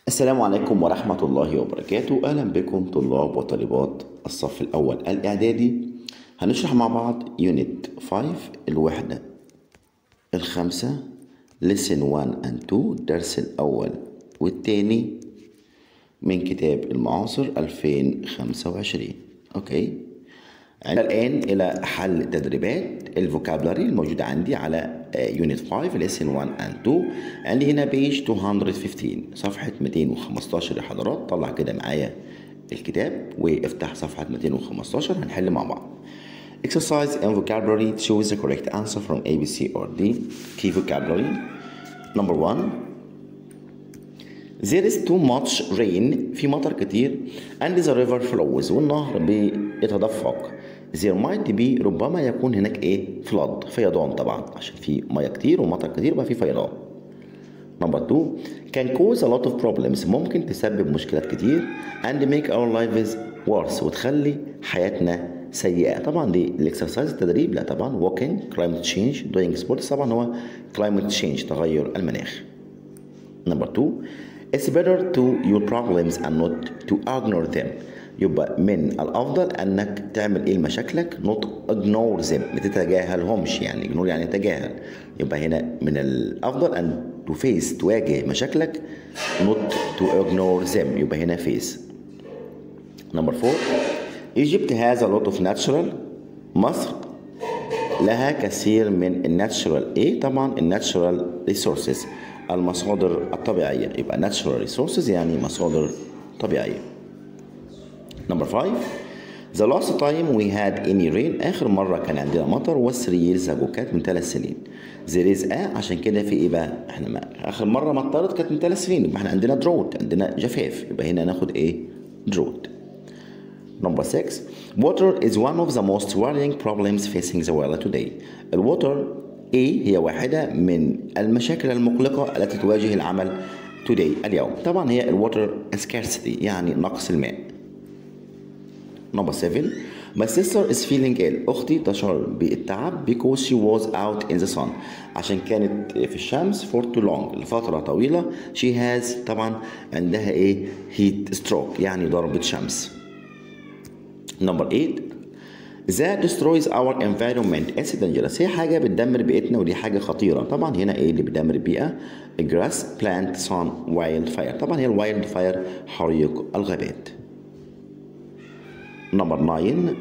السلام عليكم ورحمة الله وبركاته أهلا بكم طلاب وطالبات الصف الأول الإعدادي هنشرح مع بعض يونت 5 الوحدة الخامسة lesson 1 and 2 الدرس الأول والتاني من كتاب المعاصر 2025 أوكي عندنا الآن إلى حل تدريبات الفوكابلري الموجودة عندي على يونت 5 lesson 1 and 2 عندي هنا بيج 215 صفحة 215 يا حضرات طلع كده معايا الكتاب وافتح صفحة 215 هنحل مع بعض Exercise and vocabulary choose the correct answer from A, B, C or D. Key vocabulary. Number one. There is too much rain في مطر كتير and the river flows والنهر بيتدفق there might be ربما يكون هناك ايه flood فيضان طبعا عشان في ميه كتير ومطر كتير يبقى في فيضان Number two can cause a lot of problems ممكن تسبب مشكلات كتير and make our lives worse وتخلي حياتنا سيئة طبعا دي الاكسرسايز التدريب لا طبعا walking climate change doing sports طبعا هو climate change تغير المناخ Number two It's better to your problems and not to ignore them يبقى من الأفضل أنك تعمل إيه لمشاكلك not ignore them ما تتجاهلهمش يعني ignore يعني تجاهل يبقى هنا من الأفضل أن to face تواجه مشاكلك not to ignore them يبقى هنا face Number four Egypt has a lot of natural مصر لها كثير من الناتشورال ايه طبعا الناتشورال ريسورسز المصادر الطبيعيه يبقى natural resources يعني مصادر طبيعيه Number five The last time we had any rain آخر مرة كان عندنا مطر was three years ago كانت من ثلاث سنين There is a عشان كده في إيه بقى؟ إحنا ما آخر مرة مطرت كانت من ثلاث سنين يبقى إحنا عندنا drought عندنا جفاف يبقى هنا ناخد إيه؟ drought Number six, water is one of the most worrying problems facing the world today. الووتر A هي واحدة من المشاكل المقلقة التي تواجه العمل today اليوم. طبعا هي الووتر scarcity يعني نقص الماء. Number seven, my sister is feeling ill. أختي تشعر بالتعب because she was out in the sun. عشان كانت في الشمس for too long لفترة طويلة. She has طبعا عندها إيه heat stroke يعني ضربة شمس. Number 8 that destroys our environment it's dangerous هي حاجة بتدمر بيئتنا ودي حاجة خطيرة طبعا هنا ايه اللي بيدمر البيئة grass plant sun wild fire طبعا هي الوايلد فاير حريق الغابات Number 9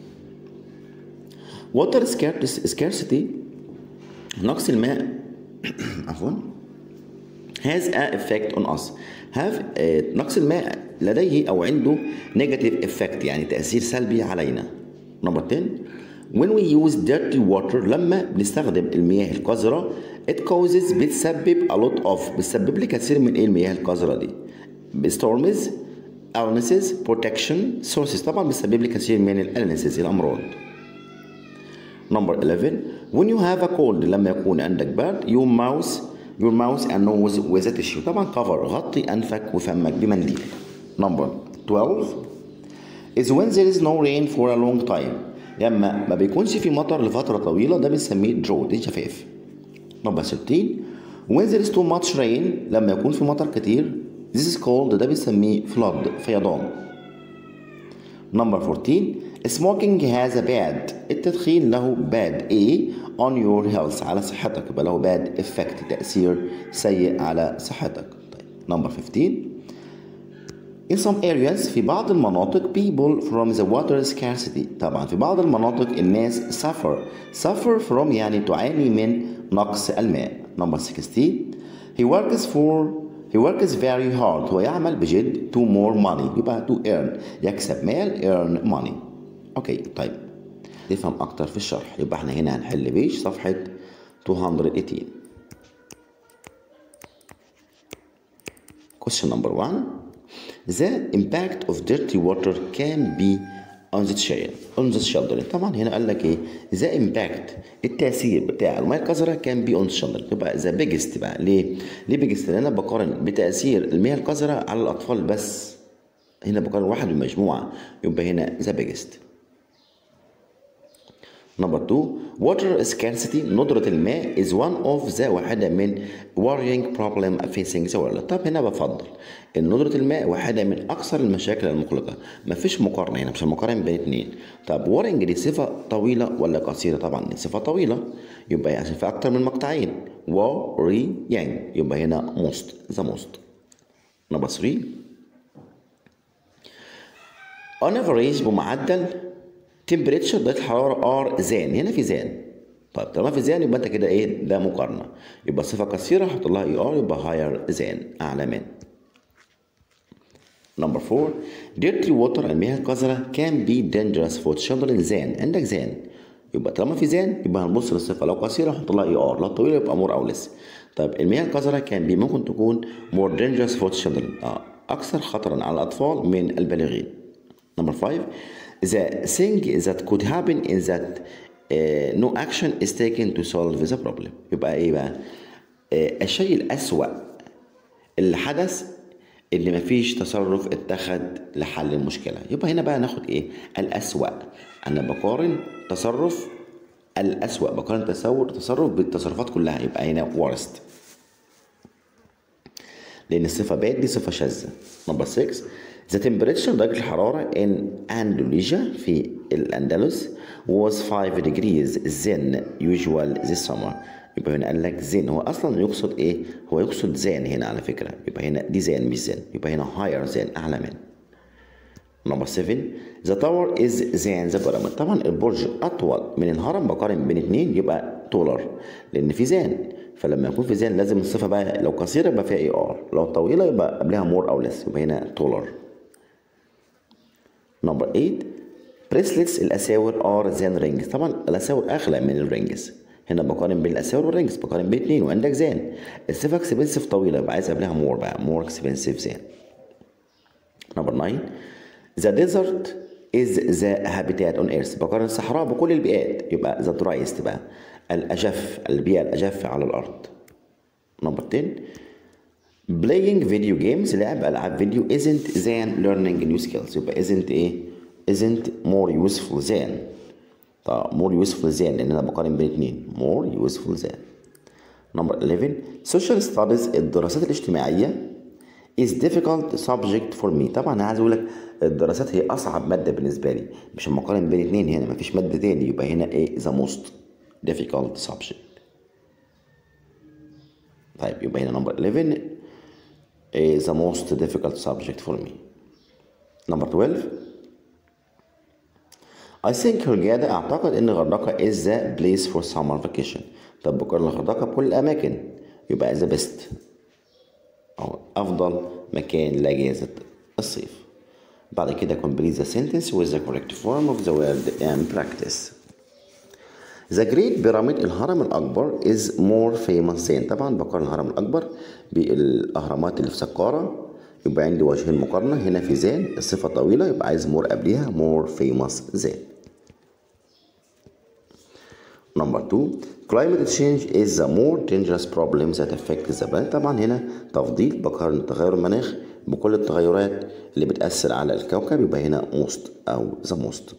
water scarcity نقص الماء عفوا has a effect on us have uh, نقص الماء لديه أو عنده negative effect يعني تأثير سلبي علينا number 10 when we use dirty water لما بنستخدم المياه القذرة it causes بتسبب a lot of بتسبب لي كثير من ايه المياه القذرة دي storms illnesses protection sources طبعا بتسبب لي كثير من الالنسز الأمراض number 11 when you have a cold لما يكون عندك برد your mouth your mouth and nose with a tissue طبعا cover غطي أنفك وفمك بمنديل Number 12 is when there is no rain for a long time لما ما بيكونش في مطر لفترة طويلة ده بنسميه drought دي جفاف Number 13 when there is too much rain لما يكون في مطر كتير this is called ده بنسميه flood فيضان Number 14 smoking has a bad التدخين له bad A on your health على صحتك يبقى له bad effect تأثير سيء على صحتك طيب. Number 15 In some areas في بعض المناطق people from the water scarcity طبعا في بعض المناطق الناس suffer suffer from يعني تعاني من نقص الماء number 16 he works for he works very hard هو يعمل بجد to more money يبقى to earn يكسب مال earn money اوكي طيب نفهم اكتر في الشرح يبقى احنا هنا هنحل بيج صفحة 218 question number one The impact of dirty water can be on the child on the children طبعا هنا قال لك ايه the impact التأثير بتاع المياه القذرة can be on the children يبقى the biggest بقى ليه؟ ليه biggest؟ لأن أنا بقارن بتأثير المياه القذرة على الأطفال بس هنا بقارن واحد من المجموعة يبقى هنا the biggest نمبر 2 water scarcity ندرة الماء is one of the واحدة من worrying problem facing the world طب هنا بفضل ان ندرة الماء واحدة من أكثر المشاكل المقلقة مفيش مقارنة هنا مش هنقارن بين اتنين طب worrying دي صفة طويلة ولا قصيرة طبعا دي صفة طويلة يبقى عشان في أكتر من مقطعين worrying يبقى هنا most the most نمبر 3 on average بمعدل temperature درجة الحرارة are زان هنا في زان طيب طالما في زان يبقى انت كده ايه ده مقارنة يبقى صفة قصيرة حط لها اي ار يبقى higher زان أعلى من نمبر 4 dirty water المياه القذرة can be dangerous for children زان عندك زان يبقى طالما في زان يبقى هنبص للصفة لو قصيرة نحط لها اي ار لو طويلة يبقى مور أو لس طيب المياه القذرة كان بي ممكن تكون more dangerous for children آه. أكثر خطرا على الأطفال من البالغين نمبر 5 the thing that could happen is that uh, no action is taken to solve the problem يبقى ايه بقى uh, الشيء الأسوأ اللي حدث اللي مفيش تصرف اتخذ لحل المشكلة يبقى هنا بقى ناخد ايه الأسوأ أنا بقارن تصرف الأسوأ بقارن تصور تصرف بالتصرفات كلها يبقى هنا worst لأن الصفة باد دي صفة شاذة نمبر 6 The temperature درجة الحرارة in Andalusia في الأندلس was 5 degrees than usual this summer يبقى هنا قال لك زين هو أصلا يقصد إيه؟ هو يقصد زان هنا على فكرة يبقى هنا دي زان مش زان يبقى هنا higher زان أعلى من نمبر 7 The tower is than the pyramid طبعا البرج أطول من الهرم بقارن بين اتنين يبقى taller لأن في زان فلما يكون في زان لازم الصفة بقى لو قصيرة يبقى فيها اي ار لو طويلة يبقى قبلها مور أو لس يبقى هنا taller نمبر 8 بريسلتس الاساور ار زان رينجز طبعا الاساور اغلى من الرينجز هنا بقارن بين الاساور والرينجز بقارن بين اتنين وعندك زان الصفه اكسبنسيف طويله يبقى عايز قبلها مور بقى مور اكسبنسيف زان نمبر 9 ذا ديزرت از ذا هابيتات اون ايرث بقارن الصحراء بكل البيئات يبقى ذا درايست بقى الاجف البيئه الاجف على الارض نمبر 10 playing video games لعب العاب فيديو isn't than learning new skills يبقى isn't ايه isn't more useful than طب more useful than لان انا بقارن بين اتنين more useful than number 11 social studies الدراسات الاجتماعية is difficult subject for me طبعا انا عايز اقول لك الدراسات هي اصعب مادة بالنسبة لي مش مقارن بين اتنين هنا مفيش مادة تاني يبقى هنا ايه the most difficult subject طيب يبقى هنا number 11 is the most difficult subject for me. Number 12 I think هرجادة أعتقد إن غردقة is the place for summer vacation. طب بقارن الغردقة بكل الأماكن يبقى the best أو أفضل مكان لأجازة الصيف. بعد كده complete the sentence with the correct form of the word and practice. The Great Pyramid الهرم الأكبر is more famous than طبعا بقارن الهرم الأكبر بالأهرامات اللي في سقارة يبقى عندي وجهين مقارنة هنا في زان الصفة طويلة يبقى عايز more قبلها more famous than Number two Climate change is the more dangerous problem that affects the planet طبعا هنا تفضيل بقارن تغير المناخ بكل التغيرات اللي بتأثر على الكوكب يبقى هنا most أو the most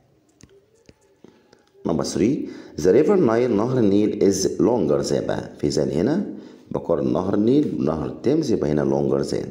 نمبر 3 ذا ريفر نايل نهر النيل از لونجر زي بقى في زان هنا بقارن نهر النيل بنهر التيمز يبقى هنا لونجر زان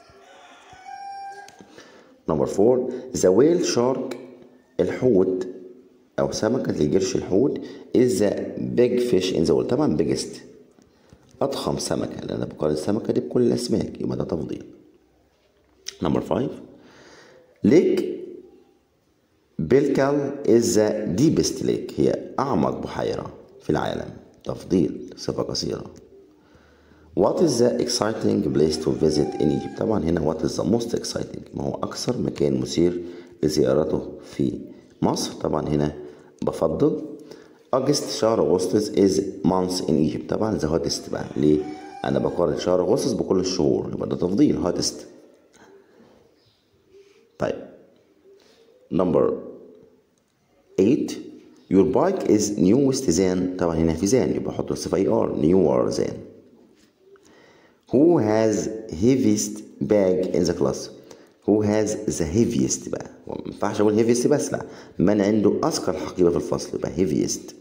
نمبر 4 ذا ويل شارك الحوت او سمكة الجرش الحوت از ذا بيج فيش ان ذا وورلد طبعا بيجست اضخم سمكة لان انا بقارن السمكة دي بكل الاسماك يبقى ده تفضيل نمبر 5 ليك بيلكال is the deepest lake هي أعمق بحيرة في العالم تفضيل صفة قصيرة What is the exciting place to visit in Egypt طبعا هنا what is the most exciting ما هو أكثر مكان مثير لزيارته في مصر طبعا هنا بفضل أغسطس شهر أغسطس is months in Egypt طبعا the hottest بقى ليه؟ أنا بقارن شهر أغسطس بكل الشهور يبقى ده تفضيل hottest طيب number 8 your bike is newest than طبعا هنا في than يبقى احط الصفة اي ار newer than who has heaviest bag in the class who has the heaviest بقى ما ينفعش اقول heaviest بس لا من عنده اثقل حقيبه في الفصل يبقى heaviest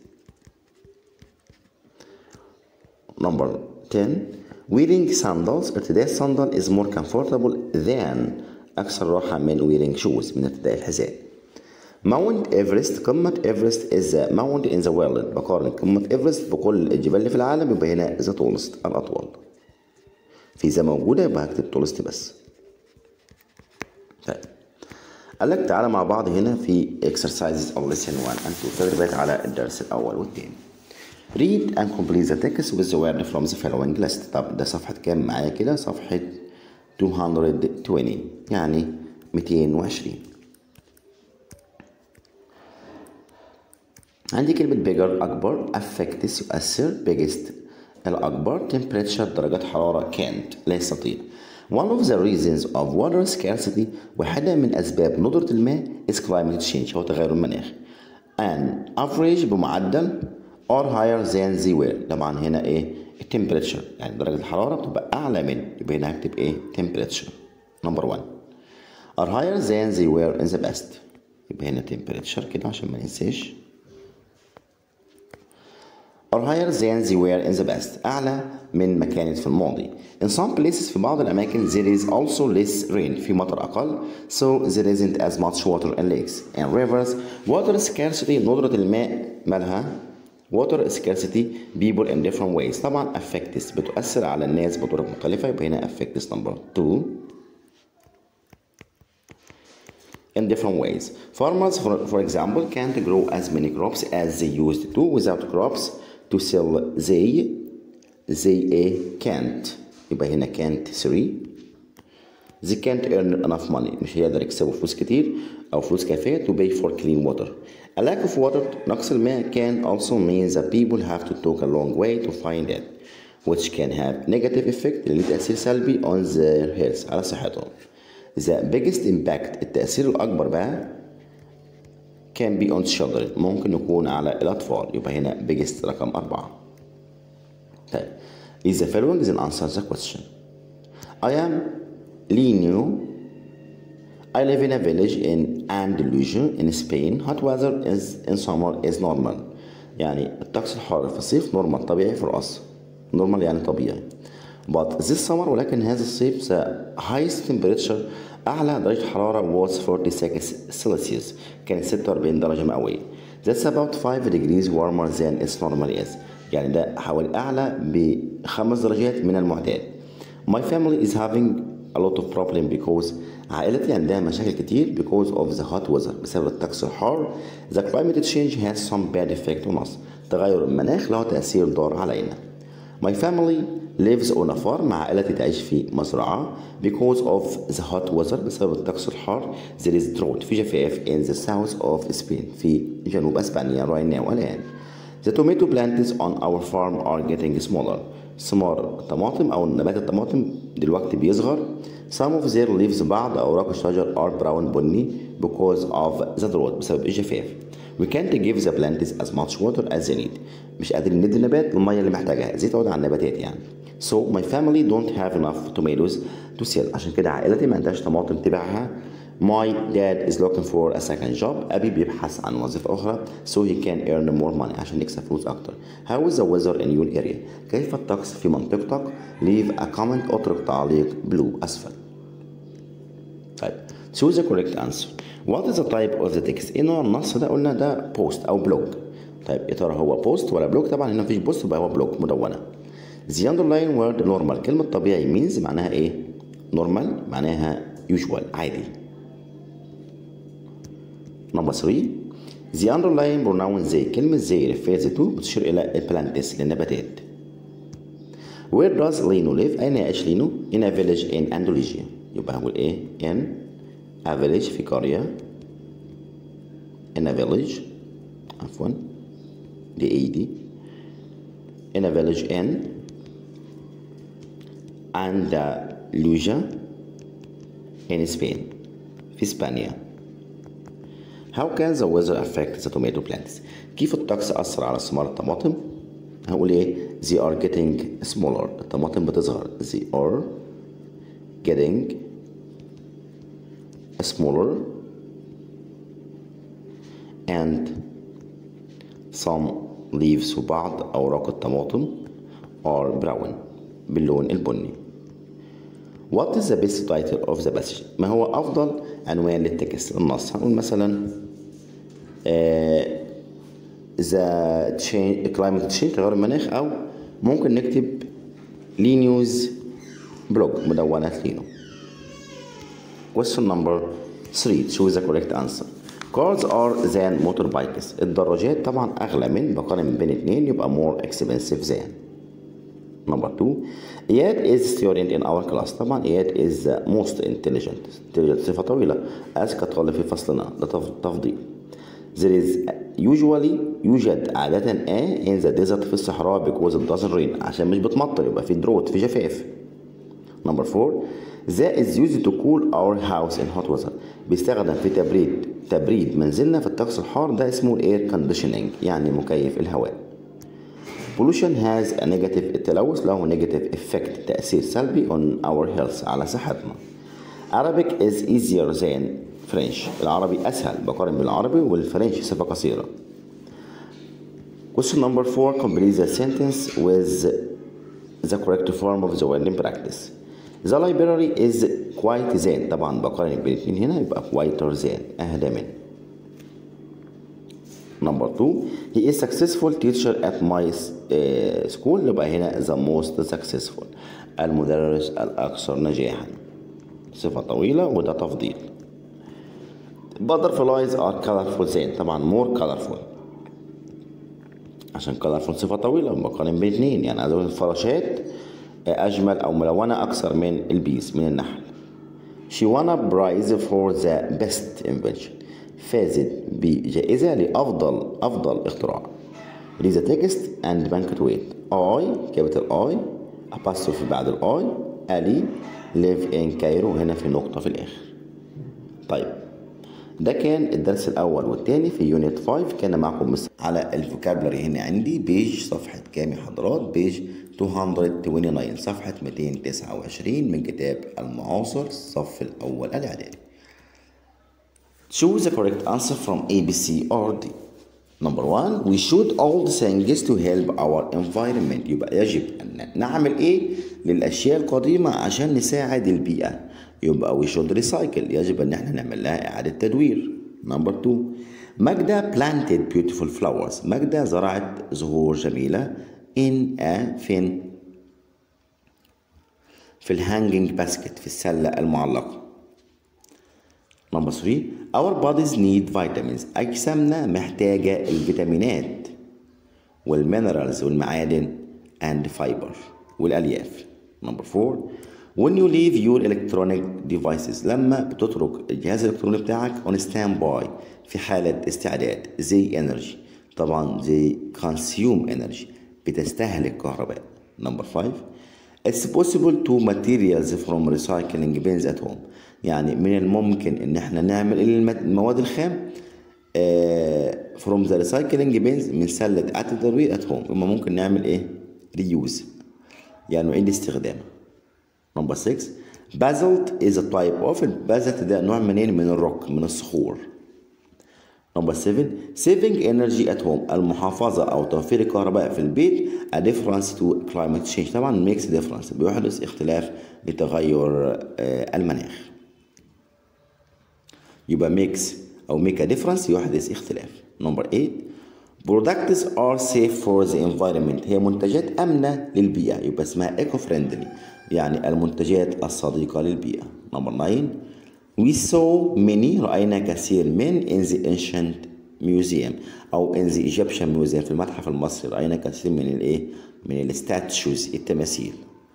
number 10 wearing sandals ارتداء الصندل is more comfortable than اكثر راحه من wearing shoes من ارتداء الحذاء ماونت ايفرست قمة ايفرست از ماونت ان ذا وورلد بقارن قمة ايفرست بكل الجبال اللي في العالم يبقى هنا ذا تولست الأطول في ذا موجودة يبقى هكتب تولست بس طيب قال لك تعالى مع بعض هنا في exercises of lesson 1 and 2 تدريبات على الدرس الأول والثاني read and complete the text with the word from the following list طب ده صفحة كام معايا كده صفحة 220 يعني 220 عندي كلمة bigger أكبر affects يؤثر biggest الأكبر temperature درجة حرارة can't لا يستطيع One of the reasons of water scarcity واحدة من أسباب ندرة الماء is climate change هو تغير المناخ and average بمعدل or higher than they were طبعا هنا ايه temperature يعني درجة الحرارة بتبقى أعلى من يبقى هنا هكتب ايه temperature number one are higher than they were in the past يبقى هنا temperature كده عشان ما ننساش are higher than they were in the past أعلى من ما كانت في الماضي in some places في بعض الأماكن there is also less rain في مطر أقل so there isn't as much water in lakes and rivers water scarcity ندرة الماء مالها water scarcity people in different ways طبعا affects بتؤثر على الناس بطرق مختلفة يبقى هنا affects number two in different ways. Farmers, for, for example, can't grow as many crops as they used to without crops to sell. They they a can't يبقى هنا can't 3 they can't earn enough money مش هيقدر يكسبوا فلوس كتير أو فلوس كافية to pay for clean water. A lack of water نقص الماء can also mean that people have to talk a long way to find it which can have negative effect اللي تأثير سلبي on their health على صحتهم. The biggest impact التأثير الأكبر بقى can be on children ممكن يكون على الأطفال يبقى هنا biggest رقم أربعة طيب is the following then answer the question I am Lino I live in a village in Andalusia in Spain hot weather is in summer is normal يعني الطقس الحار في الصيف نورمال طبيعي في الأصل نورمال يعني طبيعي But this summer ولكن هذا الصيف the highest temperature أعلى درجة حرارة was 46 Celsius كانت 46 درجة مئوية That's about 5 degrees warmer than its normally is يعني ده حوالي أعلى بخمس درجات من المعتاد My family is having a lot of problem because عائلتي عندها مشاكل كتير because of the hot weather بسبب الطقس الحار The climate change has some bad effect on us تغير المناخ له تأثير ضار علينا My family lives on a farm مع عائلتي تعيش في مزرعة because of the hot weather بسبب الطقس الحار there is drought في جفاف in the south of Spain في جنوب اسبانيا right now الآن The tomato plants on our farm are getting smaller ثمار الطماطم أو نبات الطماطم دلوقتي بيصغر Some of their leaves بعض أوراق الشجر are brown بني because of the drought بسبب الجفاف We can't give the plants as much water as they need مش قادرين ندي النبات المية اللي محتاجها زي تعود على النباتات يعني So my family don't have enough tomatoes to sell عشان كده عائلتي ما عندهاش طماطم تبيعها My dad is looking for a second job أبي بيبحث عن وظيفة أخرى so he can earn more money عشان يكسب فلوس أكتر How is the weather in your area كيف الطقس في منطقتك Leave a comment اترك تعليق blue أسفل طيب choose the correct answer What is the type of the text إيه نوع النص ده قلنا ده post أو blog طيب يا ترى هو بوست ولا بلوج طبعا هنا مفيش بوست يبقى هو بلوج مدونه The underlying word normal كلمة طبيعي means معناها ايه؟ normal معناها usual عادي. Number 3 The underlying pronoun they كلمة they refers to بتشير إلى البلانتس للنباتات. Where does Lino live؟ أين يعيش لينو؟ In a village in Andalusia. يبقى هقول إيه؟ In a village في قرية. In a village عفوا دي اي دي. In a village in Andalusia in Spain في اسبانيا How can the weather affect the tomato plants كيف الطقس أثر على ثمار الطماطم هقول ايه they are getting smaller الطماطم بتصغر they are getting smaller and some leaves وبعض أوراق الطماطم are brown باللون البني What is the best title of the passage؟ ما هو أفضل عنوان للتكست النص هنقول مثلا آه the change climate change تغير المناخ أو ممكن نكتب لي نيوز بلوج مدونات لينو Question number 3 choose the correct answer Cars are than motorbikes الدراجات طبعا أغلى من بقارن بين اتنين يبقى more expensive than Number 2 إياد is student in our class طبعا إياد is the most intelligent intelligent صفة طويلة أذكى طالب في فصلنا ده تفضيل There is usually يوجد عادة a in the desert في الصحراء because it doesn't rain عشان مش بتمطر يبقى في دروت في جفاف Number 4 That is used to cool our house in hot weather بيستخدم في تبريد تبريد منزلنا في الطقس الحار ده اسمه air conditioning يعني مكيف الهواء pollution has a negative التلوث له negative effect تأثير سلبي on our health على صحتنا Arabic is easier than French العربي أسهل بقارن بالعربي والفرنش صفة قصيرة Question number 4 complete the sentence with the correct form of the word in practice The library is quite than طبعا بقارن بين الاثنين هنا يبقى quieter than أهدى من Number 2 He is successful teacher at my uh, school يبقى هنا the most successful المدرس الأكثر نجاحا صفة طويلة وده تفضيل Butterflies are colorful than طبعا more colorful عشان colorful صفة طويلة بقارن بين اثنين يعني عايز الفراشات أجمل أو ملونة أكثر من البيس من النحل She won a prize for the best invention فازت بجائزة لأفضل أفضل اختراع Read the text and punctuate I capital I apostrophe بعد الآي Ali live in Cairo هنا في نقطة في الآخر طيب ده كان الدرس الأول والتاني في يونت 5 كان معكم مس على الفوكابلري هنا عندي بيج صفحة كام يا حضرات بيج 229 صفحة 229 من كتاب المعاصر الصف الأول الإعدادي Choose the correct answer from A, B, C or D. Number one, we should all the things to help our environment. يبقى يجب أن نعمل إيه للأشياء القديمة عشان نساعد البيئة. يبقى we should recycle. يجب أن احنا نعمل لها إعادة تدوير. Number two, ماجدة planted beautiful flowers. ماجدة زرعت زهور جميلة in a فين؟ في الهانجينج باسكت في السلة المعلقة. Number 3 Our bodies need vitamins أجسامنا محتاجة الفيتامينات والمينرالز والمعادن and fiber والألياف Number 4 When you leave your electronic devices لما بتترك الجهاز الإلكتروني بتاعك on standby في حالة استعداد زي energy طبعا زي consume energy بتستهلك كهرباء Number 5 It's possible to materials from recycling bins at home يعني من الممكن ان احنا نعمل المواد الخام آه from the recycling bins من سلة إعادة التدوير at home اما ممكن نعمل ايه reuse يعني نعيد استخدامه number 6 basalt is a type of البازلت ده نوع منين من الروك من الصخور Number 7 saving energy at home المحافظة أو توفير الكهرباء في البيت a difference to climate change طبعا makes difference بيحدث اختلاف لتغير المناخ يبقى makes أو make a difference يحدث اختلاف Number 8 products are safe for the environment هي منتجات آمنة للبيئة يبقى اسمها eco friendly يعني المنتجات الصديقة للبيئة Number 9 We saw many رأينا كثير من in the ancient museum أو in the Egyptian museum في المتحف المصري رأينا كثير من الإيه؟ من الستاتشوز التماثيل.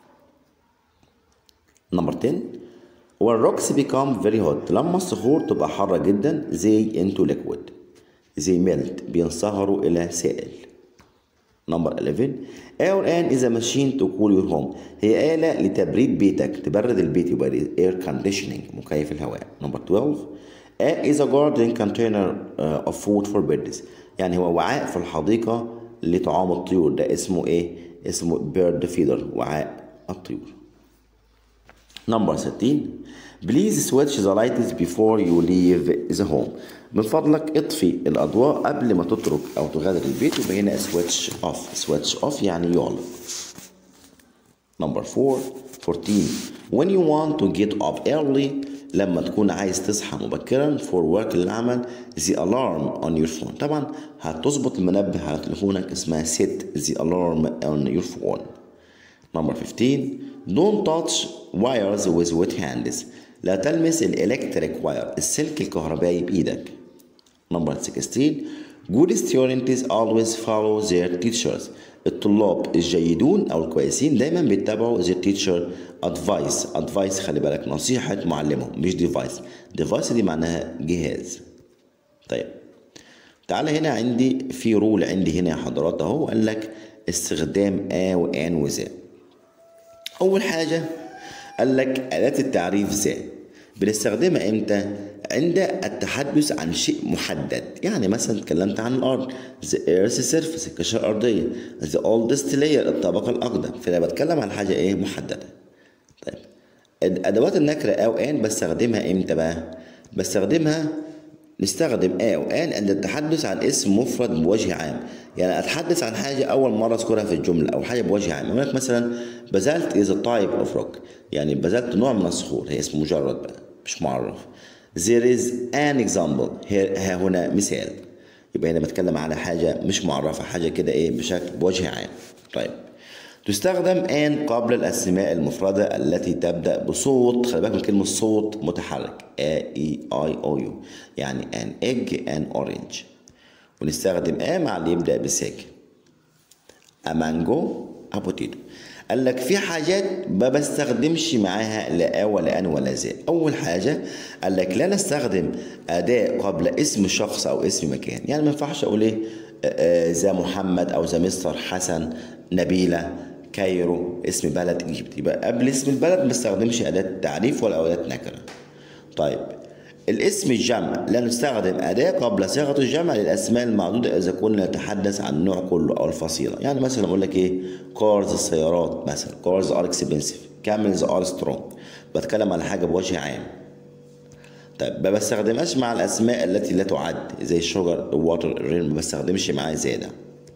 Number 10 When rocks become very hot لما الصخور تبقى حارة جدا they into liquid they melt بينصهروا إلى سائل. Number 11 Air is a machine to cool your home هي آلة لتبريد بيتك تبرد البيت يبقى air conditioning مكيف الهواء Number 12 A is a garden container uh, of food for birds يعني هو وعاء في الحديقة لطعام الطيور ده اسمه ايه؟ اسمه bird feeder وعاء الطيور نمبر 16 بليز switch the lights before you leave the home من فضلك اطفي الأضواء قبل ما تترك أو تغادر البيت يبقى هنا switch off switch off يعني يغلق نمبر 4 14 when you want to get up early لما تكون عايز تصحى مبكرا for work للعمل the alarm on your phone طبعا هتظبط المنبه على تليفونك اسمها set the alarm on your phone number 15 don't touch wires with wet hands لا تلمس الالكتريك واير السلك الكهربائي بايدك number 16 good students always follow their teachers الطلاب الجيدون او الكويسين دايما بيتبعوا their teacher advice advice خلي بالك نصيحة معلمهم مش device device دي معناها جهاز طيب تعالى هنا عندي في رول عندي هنا يا حضرات اهو قال لك استخدام آ وآن وذا أول حاجة قال لك أداة التعريف ذا بنستخدمها إمتى؟ عند التحدث عن شيء محدد يعني مثلا اتكلمت عن الأرض the earth surface القشرة الأرضية the oldest layer الطبقة الأقدم فأنا بتكلم عن حاجة إيه محددة طيب أدوات النكرة أو آن بستخدمها إمتى بقى؟ بستخدمها نستخدم آ وآن عند التحدث عن اسم مفرد بوجه عام يعني أتحدث عن حاجة أول مرة أذكرها في الجملة أو حاجة بوجه عام أقول لك مثلا بازلت is a type of rock يعني بازلت نوع من الصخور هي اسم مجرد بقى مش معرف there is an example ها هنا مثال يبقى هنا بتكلم على حاجة مش معرفة حاجة كده إيه بشكل بوجه عام طيب تستخدم آن قبل الأسماء المفردة التي تبدأ بصوت خلي بالك من كلمة صوت متحرك A E I O U يعني an egg an orange ونستخدم آ مع اللي يبدأ بساكن a mango a potato قال لك في حاجات ما بستخدمش معاها لا آ ولا أن ولا ذا أول حاجة قال لك لا نستخدم أداة قبل اسم شخص أو اسم مكان يعني ما ينفعش أقول إيه ذا محمد أو ذا مستر حسن نبيلة كايرو اسم بلد ايجيبت يبقى قبل اسم البلد ما بستخدمش اداه تعريف ولا اداه نكره طيب الاسم الجمع لا نستخدم أداة قبل صيغة الجمع للأسماء المعدودة إذا كنا نتحدث عن النوع كله أو الفصيلة يعني مثلا أقول لك إيه كارز السيارات مثلا كارز ار اكسبنسيف كاملز ار سترونج بتكلم على حاجة بوجه عام طيب ما بستخدمهاش مع الأسماء التي لا تعد زي الشجر الواتر الرين ما بستخدمش معاه زيادة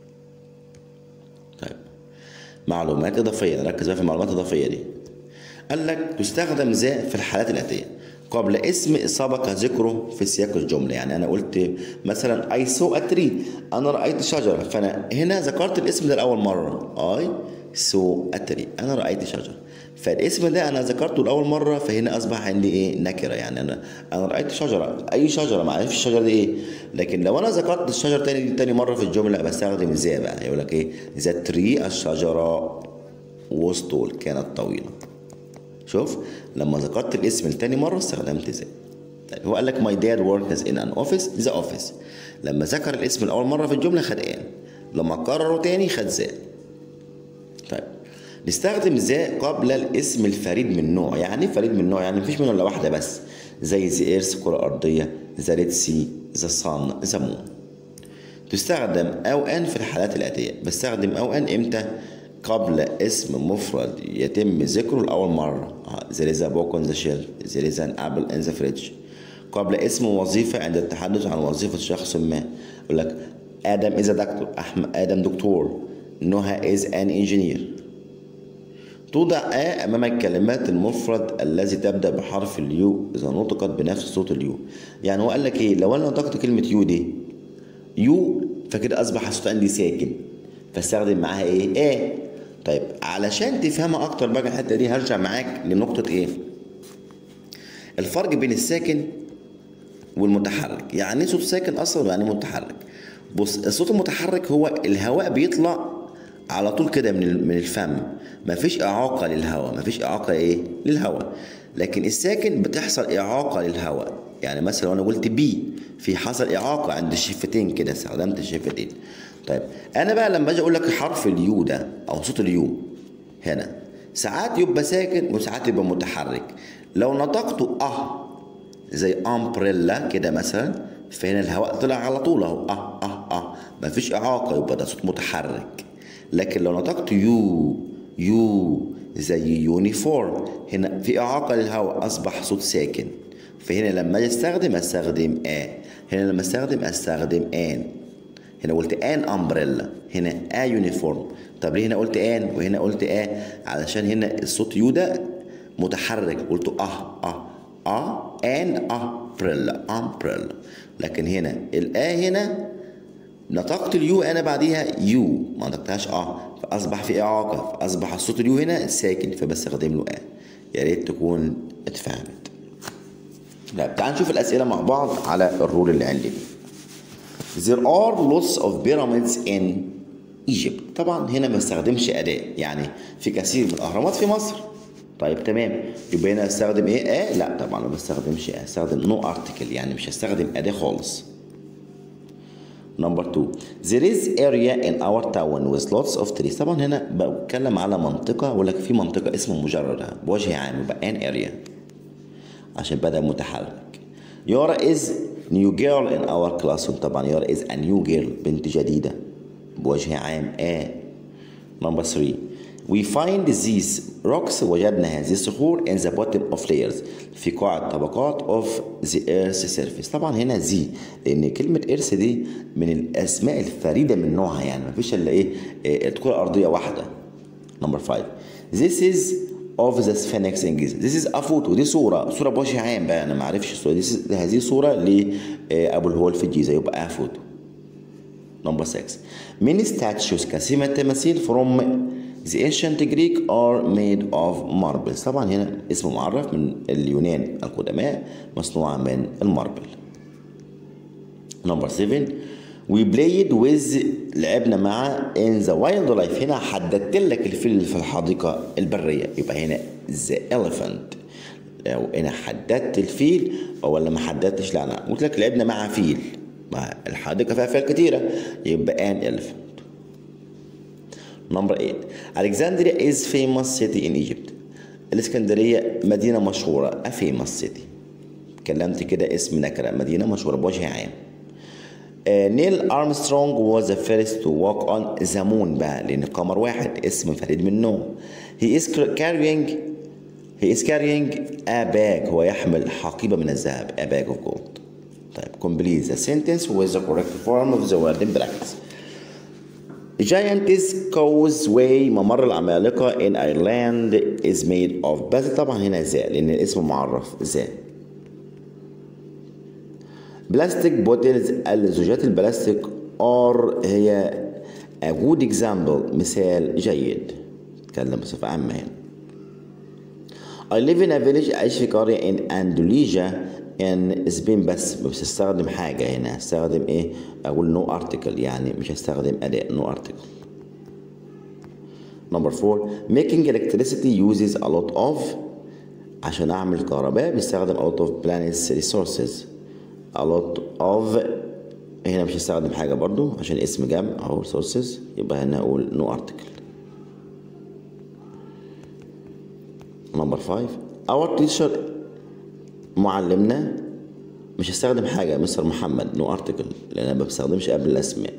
طيب معلومات إضافية نركز بقى في المعلومات الإضافية دي قال لك تستخدم ذا في الحالات الآتية قبل اسم سبق ذكره في سياق الجملة يعني أنا قلت مثلا I saw a tree أنا رأيت شجرة فأنا هنا ذكرت الاسم ده لأول مرة I saw a tree أنا رأيت شجرة فالاسم ده أنا ذكرته لأول مرة فهنا أصبح عندي إيه نكرة يعني أنا أنا رأيت شجرة أي شجرة ما أعرفش الشجرة دي إيه لكن لو أنا ذكرت الشجرة تاني تاني مرة في الجملة بستخدم إزاي بقى يقول لك إيه ذا تري الشجرة وسطول كانت طويلة شوف لما ذكرت الاسم لتاني مرة استخدمت ذا طيب هو قال لك my dad works in an office the office لما ذكر الاسم لأول مرة في الجملة خد ان لما كرره تاني خد ذا طيب نستخدم ذا قبل الاسم الفريد من نوع يعني فريد من نوع يعني مفيش منه الا واحدة بس زي ذا ايرث كرة أرضية ذا ريد سي ذا صن ذا مون تستخدم أو أن في الحالات الآتية بستخدم أو أن إمتى قبل اسم مفرد يتم ذكره لأول مرة there is a book on the shelf there is an apple in the fridge قبل اسم وظيفة عند التحدث عن وظيفة شخص ما يقول لك آدم is a doctor أحمد آدم دكتور نهى is an engineer توضع آ أمام الكلمات المفرد الذي تبدأ بحرف اليو إذا نطقت بنفس صوت اليو يعني هو قال لك إيه لو أنا نطقت كلمة يو دي يو فكده أصبح الصوت عندي ساكن فاستخدم معاها إيه؟ آ طيب علشان تفهمها اكتر بقى الحته دي هرجع معاك لنقطه ايه الفرق بين الساكن والمتحرك يعني ايه صوت ساكن اصلا يعني متحرك بص الصوت المتحرك هو الهواء بيطلع على طول كده من من الفم مفيش اعاقه للهواء مفيش اعاقه ايه للهواء لكن الساكن بتحصل اعاقه للهواء يعني مثلا لو انا قلت بي في حصل اعاقه عند الشفتين كده استخدمت الشفتين طيب انا بقى لما اجي اقول لك حرف اليو ده او صوت اليو هنا ساعات يبقى ساكن وساعات يبقى متحرك لو نطقته اه زي امبريلا كده مثلا فهنا الهواء طلع على طول اهو اه اه اه مفيش اعاقه يبقى ده صوت متحرك لكن لو نطقت يو يو زي يونيفورم هنا في إعاقة للهواء أصبح صوت ساكن فهنا لما أجي أستخدم أستخدم آ هنا لما أستخدم أستخدم آن هنا قلت آن أمبريلا هنا آ يونيفورم طب ليه هنا قلت آن وهنا قلت آ علشان هنا الصوت يو ده متحرك قلت أه أه أه آن أمبريلا أمبريلا لكن هنا الآ هنا نطقت اليو انا بعديها يو ما نطقتهاش اه فاصبح في اعاقه فاصبح الصوت اليو هنا ساكن فبستخدم له اه يا ريت تكون اتفهمت لا تعال نشوف الاسئله مع بعض على الرول اللي عندي There are lots of pyramids in Egypt طبعا هنا ما استخدمش اداه يعني في كثير من الاهرامات في مصر طيب تمام يبقى هنا استخدم ايه اه لا طبعا ما بستخدمش اه استخدم نو ارتكل يعني مش هستخدم اداه خالص نمبر 2 there is area in our town with lots of trees طبعا هنا بتكلم على منطقة بقول لك في منطقة اسمه مجردها بوجه عام يبقى an area عشان بدأ متحرك يارا is new girl in our classroom طبعا يارا is a new girl بنت جديدة بوجه عام a نمبر 3 We find these rocks وجدنا هذه الصخور in the bottom of layers في قاع الطبقات of the earth surface طبعا هنا زي لأن كلمة earth دي من الأسماء الفريدة من نوعها يعني مفيش إلا إيه الكرة الأرضية واحدة نمبر 5 This is of the Sphinx in Giza This is a photo دي صورة صورة بوجه عام بقى أنا ما أعرفش الصورة دي هذه صورة لأبو الهول في الجيزة يبقى فوتو نمبر 6 many statues كثير من التماثيل from The ancient Greek are made of marbles طبعا هنا اسم معرف من اليونان القدماء مصنوعة من الماربل نمبر 7 We played with لعبنا مع in the wildlife هنا حددت لك الفيل في الحديقة البرية يبقى هنا the elephant لو هنا حددت الفيل ولا ما حددتش لا انا قلت لك لعبنا مع فيل ما الحديقة فيها فيل كتيرة يبقى an elephant نمبر 8 Alexandria is famous city in Egypt الإسكندرية مدينة مشهورة a famous city اتكلمت كده اسم نكرة مدينة مشهورة بوجه عام نيل أرمسترونج was the first to walk on the moon بقى لأن القمر واحد اسم فريد من نوع he is carrying he is carrying a bag هو يحمل حقيبة من الذهب a bag of gold طيب complete the sentence with the correct form of the word in practice Giant's Causeway ممر العمالقة in Ireland is made of بس طبعا هنا ذا لأن الاسم معرف ذا بلاستيك بوتلز الزجاجات البلاستيك are هي a good example مثال جيد نتكلم بصفة عامة هنا I live in a village أعيش في قرية in Andalusia in Spain بس مش هستخدم حاجة هنا هستخدم إيه أقول no article يعني مش هستخدم أداة no article Number four making electricity uses a lot of عشان أعمل كهرباء بستخدم a lot of planets resources a lot of هنا مش هستخدم حاجة برضو عشان اسم جمع أو resources يبقى هنا أقول no article نمبر 5 اور تيشر معلمنا مش هستخدم حاجه مستر محمد نو ارتكل لان انا ما بستخدمش قبل الاسماء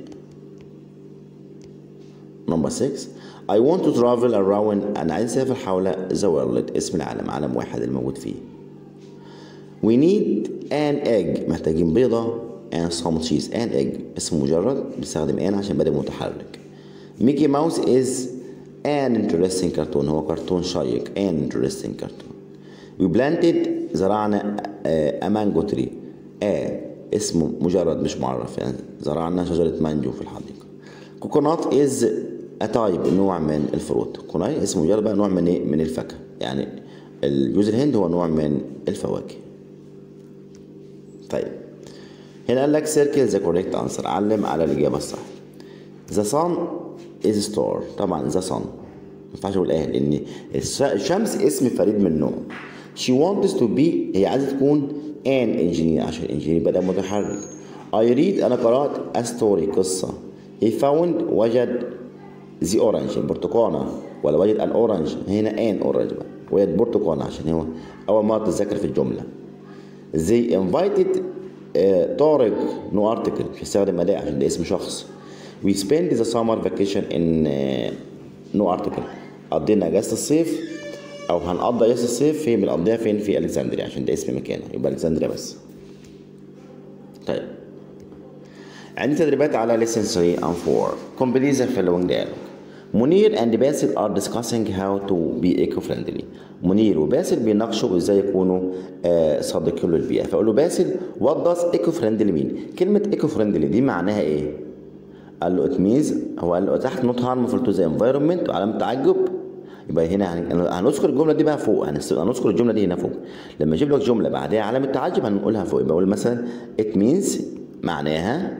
نمبر 6 I want to travel around أنا عايز أسافر حول the world اسم العالم عالم واحد الموجود فيه We need an egg محتاجين بيضة and some cheese an egg اسم مجرد بستخدم an عشان بدأ متحرك ميكي ماوس is an interesting cartoon هو كرتون شيق an interesting cartoon we planted زرعنا a mango tree a اسم مجرد مش معرف يعني زرعنا شجرة مانجو في الحديقة coconut is a type نوع من الفروت كوناي اسم مجرد بقى نوع من ايه من الفاكهة يعني الجوز الهند هو نوع من الفواكه طيب هنا قال لك circle the correct answer علم على الإجابة الصح the sun is star طبعا the sun ما ينفعش اقول ايه لان الشمس اسم فريد من نوع she wants to be هي عايزه تكون an engineer عشان engineer بدأ متحرك I read انا قرأت a story قصة he found وجد the orange البرتقانة ولا وجد an orange هنا an orange بقى وجد برتقانة عشان هو أول مرة تتذكر في الجملة they invited uh, طارق no article مش هستخدم أداة عشان ده اسم شخص we spend the summer vacation in uh, no article قضينا اجازه الصيف او هنقضي اجازه الصيف فين بنقضيها فين في الكسندريا عشان ده اسم مكانه يبقى الكسندريا بس طيب عندي تدريبات على lesson 3 and 4 complete the following dialogue منير and باسل are discussing how to be eco-friendly منير وباسل بيناقشوا ازاي يكونوا آه صديقين للبيئة فأقول له باسل what does eco-friendly mean كلمة eco-friendly دي معناها ايه قال له it means هو قال له تحت not harmful to the environment وعلامة تعجب يبقى هنا هنذكر الجمله دي بقى فوق هنذكر الجمله دي هنا فوق لما اجيب لك جمله بعدها علامه تعجب هنقولها فوق يبقى اقول مثلا it means معناها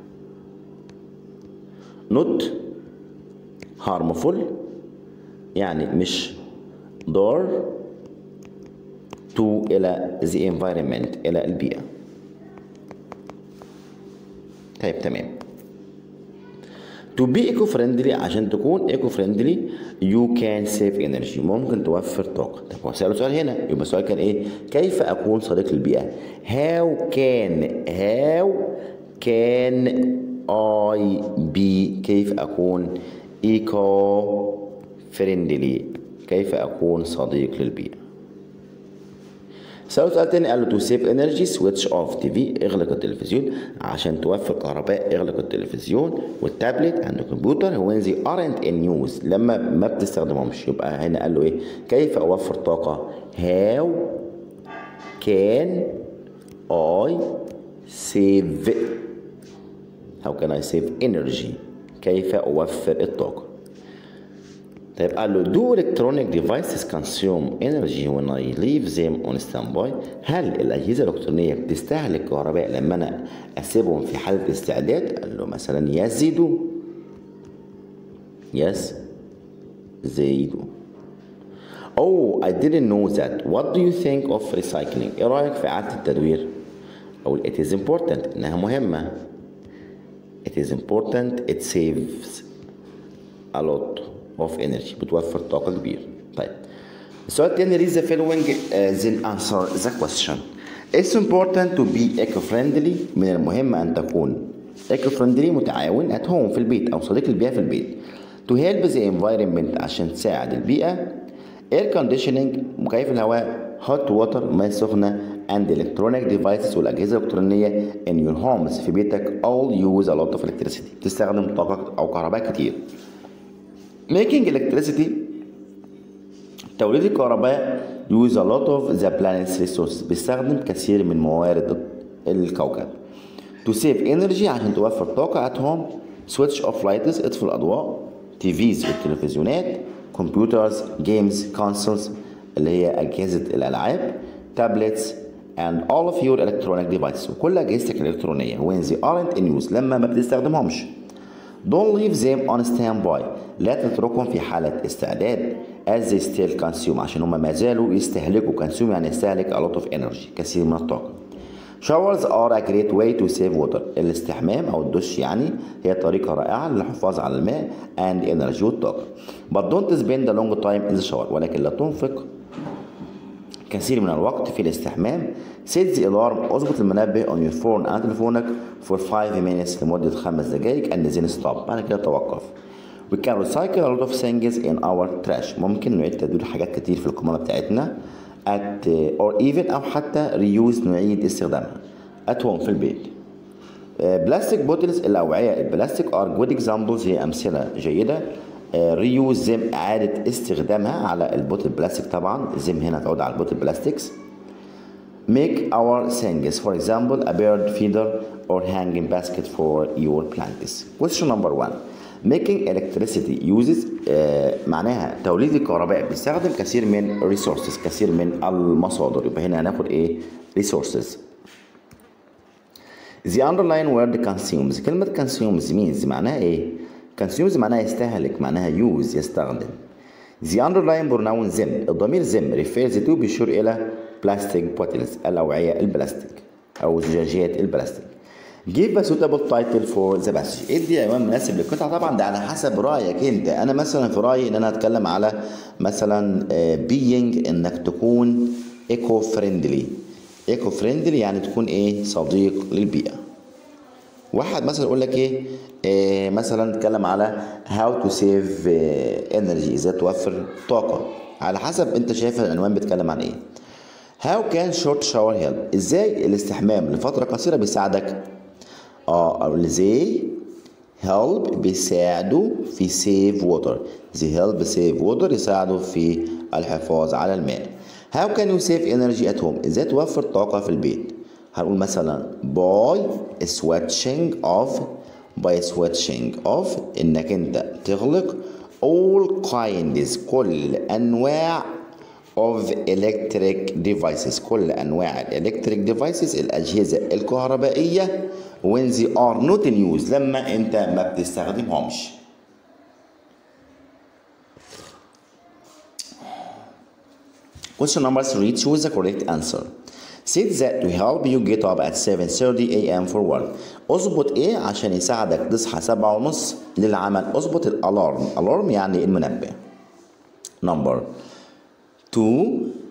not harmful يعني مش ضار to إلى the environment إلى البيئة طيب تمام to be eco friendly عشان تكون eco friendly you can save energy ممكن توفر طاقة طب هو سأله سؤال هنا يبقى السؤال كان ايه كيف أكون صديق للبيئة how can how can I be كيف أكون eco friendly كيف أكون صديق للبيئة سألت سؤال تاني قال له تو سيف انرجي سويتش اوف تي في اغلق التلفزيون عشان توفر كهرباء اغلق التلفزيون والتابلت عند الكمبيوتر وين زي ارنت ان يوز لما ما بتستخدمهمش يبقى هنا قال له ايه كيف اوفر طاقه هاو كان اي سيف هاو كان اي سيف انرجي كيف اوفر الطاقه طيب قال له do electronic devices consume energy when I leave them on standby هل الأجهزة الإلكترونية بتستهلك كهرباء لما أنا أسيبهم في حالة استعداد؟ قال له مثلا يزيدوا yes they do Oh I didn't know that what do you think of recycling إيه رأيك في إعادة التدوير؟ أقول it is important إنها مهمة it is important it saves a lot of energy بتوفر طاقة كبيرة طيب السؤال الثاني read the following uh, then answer the question It's important to be eco-friendly من المهم أن تكون eco-friendly متعاون at home في البيت أو صديق البيئة في البيت to help the environment عشان تساعد البيئة air conditioning مكيف الهواء hot water مياه سخنة and electronic devices والأجهزة الإلكترونية in your homes في بيتك all use a lot of electricity بتستخدم طاقة أو كهرباء كتير making electricity توليد الكهرباء use a lot of the planet's resources بيستخدم كثير من موارد الكوكب to save energy عشان توفر طاقة at home switch off lights اطفي الأضواء تيفيز والتلفزيونات كمبيوترز جيمز كونسولز اللي هي أجهزة الألعاب تابلتس and all of your electronic devices وكل أجهزتك الإلكترونية when they aren't in use لما ما بتستخدمهمش Don't leave them on standby لا تتركهم في حالة استعداد as they still consume عشان هم ما زالوا يستهلكوا consume يعني يستهلك a lot of energy كثير من الطاقة Showers are a great way to save water الاستحمام أو الدش يعني هي طريقة رائعة للحفاظ على الماء and energy والطاقة but don't spend a long time in the shower ولكن لا تنفق كثير من الوقت في الاستحمام set the alarm اظبط المنبه on your phone على تليفونك for 5 minutes لمدة خمس دقايق and then stop بعد كده توقف we can recycle a lot of things in our trash ممكن نعيد تدوير حاجات كتير في القمامة بتاعتنا at or even أو حتى reuse نعيد استخدامها at home في البيت بلاستيك بوتلز الأوعية البلاستيك are good examples هي أمثلة جيدة ريوز زم إعادة استخدامها على البوتل بلاستيك طبعا زم هنا تعود على البوتل بلاستيكس make our things for example a bird feeder or hanging basket for your plants question number one making electricity uses آه معناها توليد الكهرباء بيستخدم كثير من resources كثير من المصادر يبقى هنا هناخد ايه resources the underlying word consumes كلمة consumes means معناها ايه consumes معناها يستهلك معناها use يستخدم the underlying pronoun them الضمير them refers to بيشير إلى plastic bottles الأوعية البلاستيك أو زجاجات البلاستيك give a suitable title for the passage ادي عنوان مناسب للقطعة طبعا ده على حسب رأيك انت انا مثلا في رأيي ان انا هتكلم على مثلا being انك تكون eco friendly eco friendly يعني تكون ايه صديق للبيئة واحد مثلا يقول لك ايه آه مثلا نتكلم على how to save آه energy ازاي توفر طاقة على حسب انت شايف العنوان بيتكلم عن ايه how can short shower help ازاي الاستحمام لفترة قصيرة بيساعدك اه ازاي help بيساعدوا في save water they help save water يساعدوا في الحفاظ على الماء how can you save energy at home ازاي توفر طاقة في البيت هنقول مثلا by switching off by switching off انك انت تغلق all kinds كل انواع of electric devices كل انواع electric devices الاجهزه الكهربائيه when they are not in use لما انت ما بتستخدمهمش Question number three, choose the correct answer. Said that to help you get up at 7:30 a.m. for work. اظبط ايه عشان يساعدك تصحى سبعة ونص للعمل اظبط الالارم الارم يعني المنبه number two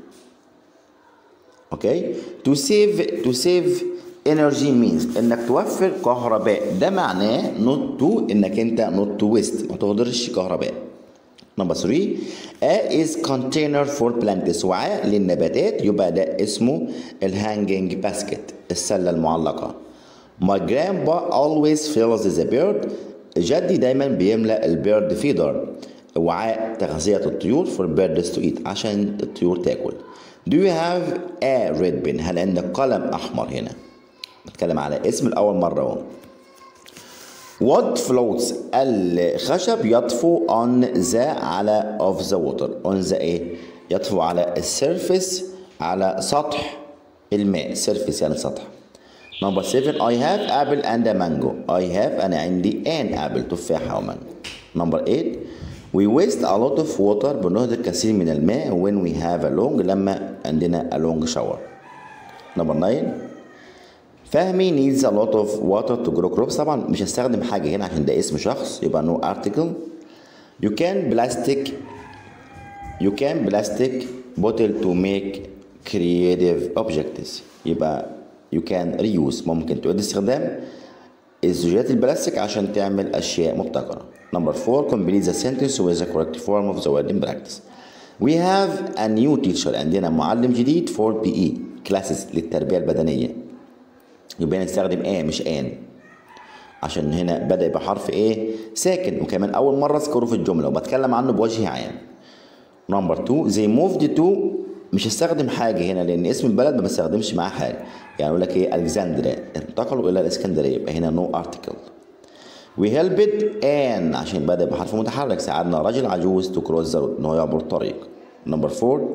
okay to save to save energy means انك توفر كهرباء ده معناه not to انك انت not to waste ما تهدرش كهرباء نمبر 3 A is container for plants وعاء للنباتات يبقى ده اسمه الهانجينج باسكت السلة المعلقة My grandpa always fills the bird جدي دايما بيملأ البيرد فيدر وعاء تغذية الطيور for birds to eat عشان الطيور تاكل Do you have a red pen هل عندك قلم أحمر هنا بتكلم على اسم الأول مرة اهو What floats الخشب يطفو on the على of the water on the ايه يطفو على السيرفيس على سطح الماء سيرفيس يعني سطح Number 7 I have apple and a mango I have أنا عندي an apple تفاحة ومانجو Number 8 We waste a lot of water بنهدر كثير من الماء when we have a long لما عندنا a long shower Number 9 فهمي needs a lot of water to grow crops طبعا مش هستخدم حاجة هنا عشان ده اسم شخص يبقى no article you can plastic you can plastic bottle to make creative objects يبقى you can reuse ممكن تعيد استخدام الزجاجات البلاستيك عشان تعمل أشياء مبتكرة number four complete the sentence with the correct form of the word in practice we have a new teacher عندنا معلم جديد for PE classes للتربية البدنية يبقى نستخدم ايه مش ان عشان هنا بدأ بحرف ايه ساكن وكمان اول مرة اذكره في الجملة وبتكلم عنه بوجه عام نمبر 2 زي موفد تو مش هستخدم حاجة هنا لأن اسم البلد ما بستخدمش معاه حاجة يعني أقول لك إيه ألكسندريا انتقلوا إلى الإسكندرية يبقى هنا نو أرتكل We helped ان عشان بدأ بحرف متحرك ساعدنا رجل عجوز تو كروس ذا إن هو يعبر الطريق نمبر 4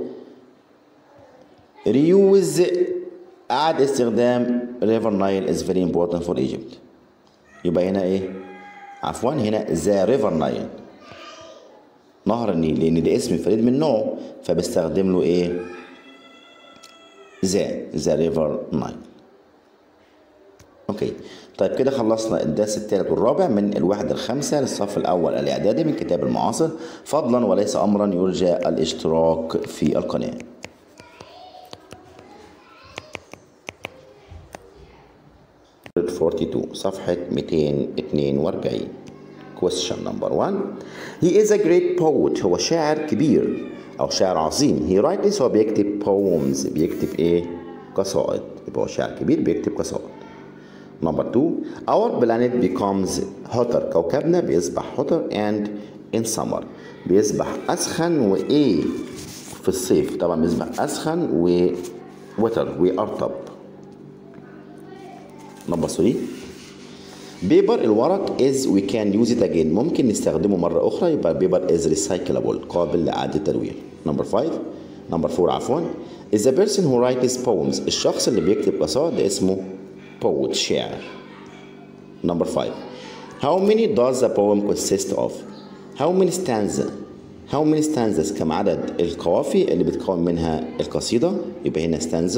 ريوز أعد استخدام ريفر نايل is very important for Egypt يبقى هنا إيه عفوا هنا ذا ريفر نايل نهر النيل لأن ده اسم فريد من نوعه فبستخدم له إيه ذا ذا ريفر نايل اوكي طيب كده خلصنا الدرس الثالث والرابع من الوحدة الخامسة للصف الأول الإعدادي من كتاب المعاصر فضلا وليس أمرا يرجى الاشتراك في القناة صفحة 242 question number one he is a great poet هو شاعر كبير أو شاعر عظيم he writes هو بيكتب poems بيكتب إيه قصائد يبقى هو شاعر كبير بيكتب قصائد Number two, our planet becomes hotter. كوكبنا بيصبح hotter and in summer. بيصبح أسخن وإيه في الصيف طبعا بيصبح أسخن و wetter وأرطب. Number three, بيبر الورق is we can use it again ممكن نستخدمه مرة أخرى يبقى البيبر is recyclable قابل لإعادة التدوير. Number five, number four عفوا is the person who writes poems الشخص اللي بيكتب قصائد اسمه poet شاعر number five how many does the poem consist of how many stanza how many stanzas كم عدد القوافي اللي بتكون منها القصيدة يبقى هنا stanza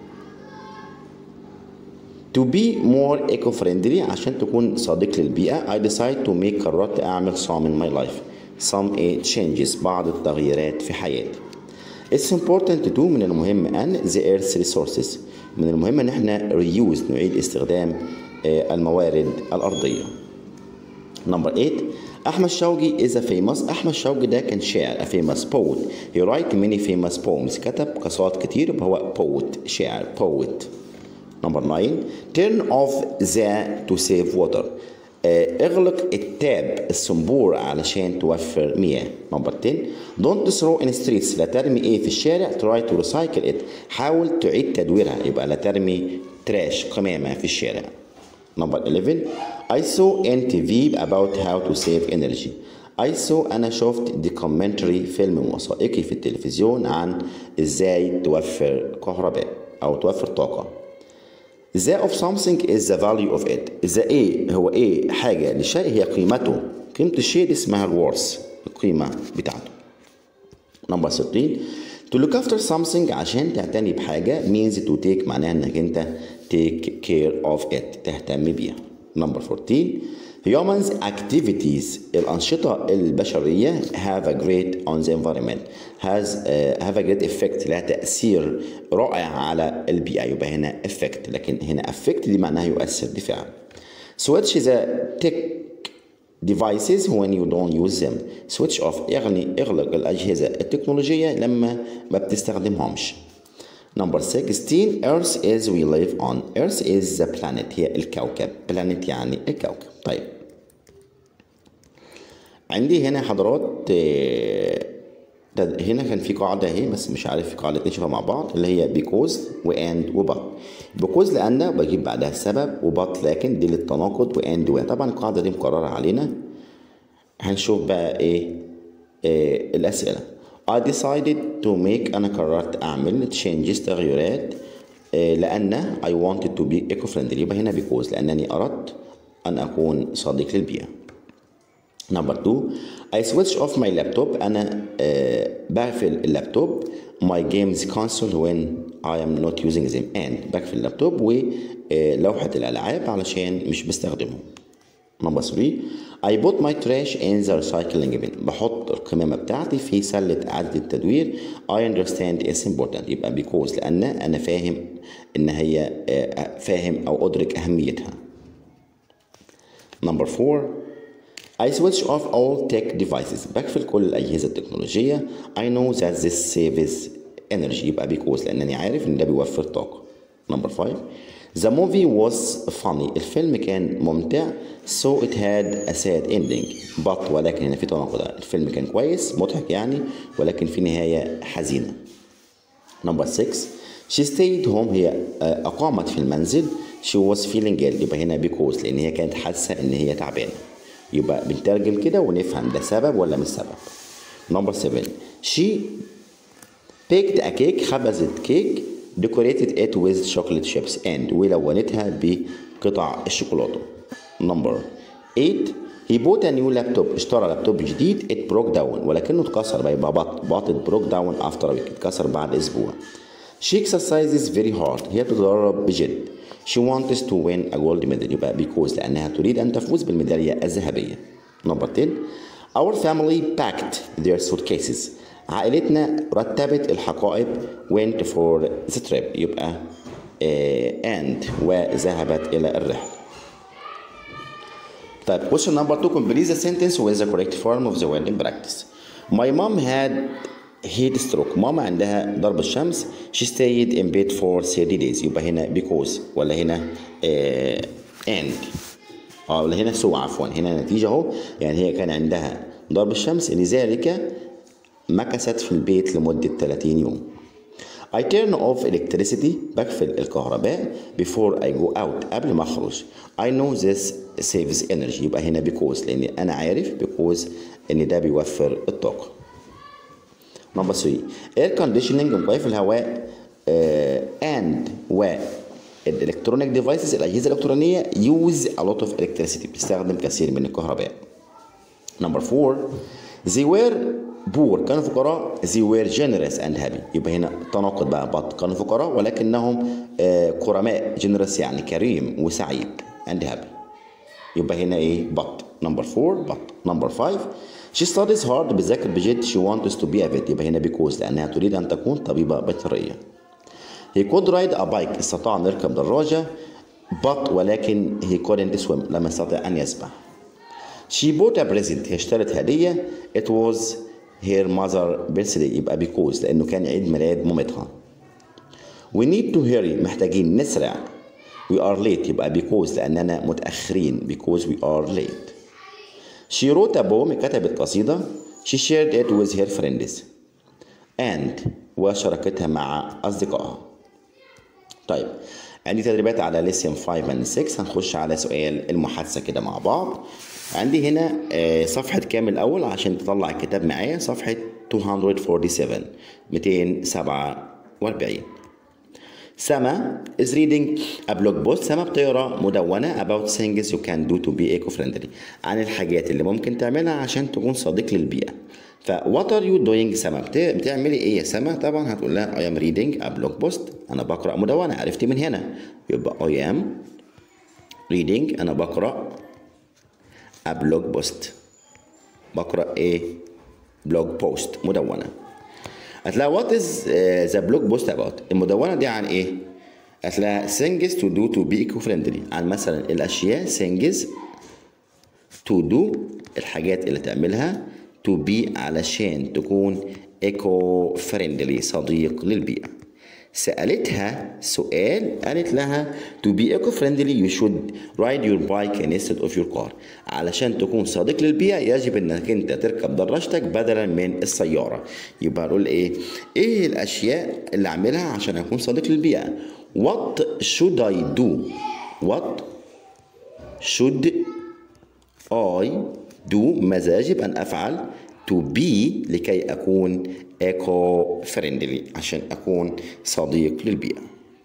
to be more eco-friendly عشان تكون صديق للبيئة I decide to make قررت أعمل some in my life some changes بعض التغييرات في حياتي It's important to do من المهم أن the earth's resources من المهم ان احنا reuse نعيد استخدام آه، الموارد الأرضية نمبر 8 أحمد شوقي is a famous أحمد شوقي ده كان شاعر a famous poet he write many famous poems كتب قصائد كتير يبقى هو poet شاعر poet نمبر 9 turn off the to save water آه، اغلق التاب الصنبور علشان توفر مياه نمبر 10 don't throw in streets لا ترمي ايه في الشارع try to recycle it حاول تعيد تدويرها يبقى لا ترمي تراش قمامة في الشارع نمبر 11 I saw in TV about how to save energy I saw أنا شفت documentary فيلم وثائقي في التلفزيون عن ازاي توفر كهرباء أو توفر طاقة The of something is the value of it the ايه هو ايه حاجة لشيء هي قيمته قيمة الشيء دي اسمها الورث القيمة بتاعته نمبر 13 to look after something عشان تعتني بحاجة means to take معناها انك انت take care of it تهتم بيها نمبر 14 humans activities الأنشطة البشرية have a great on the environment has uh, have a great effect لها تأثير رائع على البيئة يبقى هنا effect لكن هنا effect دي معناها يؤثر دي فعل switch the tech devices when you don't use them switch off يعني اغلق الأجهزة التكنولوجية لما ما بتستخدمهمش Number 16 Earth is we live on Earth is the planet هي الكوكب planet يعني الكوكب طيب عندي هنا حضرات آه، ده هنا كان في قاعدة اهي بس مش عارف في قاعدة نشوفها مع بعض اللي هي because و and و but because لأن بجيب بعدها السبب و but لكن دي للتناقض و and و طبعا القاعدة دي مقررة علينا هنشوف بقى ايه, إيه الأسئلة I decided to make أنا قررت أعمل changes تغييرات إيه لأن I wanted to be eco-friendly يبقى هنا because لأنني أردت أن أكون صديق للبيئة نمبر 2 I switch off my laptop أنا آه بقفل اللابتوب my games console when I am not using them and بقفل اللابتوب ولوحة الألعاب علشان مش بستخدمهم نمبر 3 I put my trash in the recycling bin بحط القمامة بتاعتي في سلة إعادة التدوير I understand it's important يبقى because لأن أنا فاهم إن هي آه، فاهم أو أدرك أهميتها نمبر 4 I switch off all tech devices بقفل كل الأجهزة التكنولوجية I know that this saves energy يبقى because لأنني عارف إن ده بيوفر طاقة Number 5 The movie was funny الفيلم كان ممتع so it had a sad ending but ولكن هنا في تناقض الفيلم كان كويس مضحك يعني ولكن في نهاية حزينة Number 6 She stayed home هي آه، أقامت في المنزل She was feeling ill يبقى هنا because لأن هي كانت حاسة إن هي تعبانة يبقى بنترجم كده ونفهم ده سبب ولا مش سبب Number 7 She baked a cake خبزت كيك decorated it with chocolate chips and ولونتها بقطع الشوكولاتة Number 8 He bought a new laptop اشترى لابتوب جديد it broke down ولكنه اتكسر بقى يبقى بط بط it broke down after a week اتكسر بعد اسبوع She exercises very hard هي بتتدرب بجد She wants to win a gold medal يبقى because لأنها تريد أن تفوز بالميدالية الذهبية Number 10 Our family packed their suitcases عائلتنا رتبت الحقائب went for the trip يبقى uh, and وذهبت إلى الرحلة طيب question number two complete the sentence with the correct form of the word in practice My mom had heat stroke ماما عندها ضرب الشمس she stayed in bed for 30 days يبقى هنا because ولا هنا آه and اه ولا هنا سو عفوا هنا نتيجة اهو يعني هي كان عندها ضرب الشمس لذلك مكثت في البيت لمدة 30 يوم I turn off electricity بقفل الكهرباء before I go out قبل ما اخرج I know this saves energy يبقى هنا because لان انا عارف because ان ده بيوفر الطاقة نمبر 3 air conditioning مكيف الهواء آه and و الالكترونيك ديفايسز الاجهزه الالكترونيه use a lot of electricity بتستخدم كثير من الكهرباء نمبر 4 they were poor كانوا فقراء they were generous and happy يبقى هنا تناقض بقى بط كانوا فقراء ولكنهم آه كرماء generous يعني كريم وسعيد and happy يبقى هنا ايه بط نمبر 4 بط نمبر 5 she studies hard بتذاكر بجد she wants to be a vet يبقى هنا because لأنها تريد أن تكون طبيبة بيطرية he could ride a bike استطاع أن يركب دراجة but ولكن he couldn't swim لم يستطع أن يسبح she bought a present هي اشترت هدية it was her mother birthday يبقى because لأنه كان عيد ميلاد مامتها we need to hurry محتاجين نسرع we are late يبقى because لأننا متأخرين because we are late she wrote a poem كتبت قصيدة she shared it with her friends and وشاركتها مع أصدقائها طيب عندي تدريبات على ليسن 5 and 6 هنخش على سؤال المحادثة كده مع بعض عندي هنا آه، صفحة كام الأول عشان تطلع الكتاب معايا صفحة 247 247 سما is reading a blog post سما بتقرا مدونة about things you can do to be eco-friendly عن الحاجات اللي ممكن تعملها عشان تكون صديق للبيئة ف what are you doing سما بت- بتعملي ايه يا سما طبعا هتقول لها I am reading a blog post انا بقرا مدونة عرفتي من هنا يبقى I am reading انا بقرا a blog post بقرا ايه blog post مدونة هتلاقي وات از ذا بلوج بوست اباوت المدونه دي عن ايه هتلاقي things to do to be eco friendly عن مثلا الاشياء things to do الحاجات اللي تعملها to be علشان تكون eco friendly صديق للبيئه سألتها سؤال قالت لها to be eco friendly you should ride your bike instead of your car علشان تكون صديق للبيئة يجب انك انت تركب دراجتك بدلا من السيارة يبقى نقول ايه ايه الاشياء اللي اعملها عشان اكون صديق للبيئة what should I do what should I do ماذا يجب أن أفعل to be لكي أكون eco friendly عشان أكون صديق للبيئة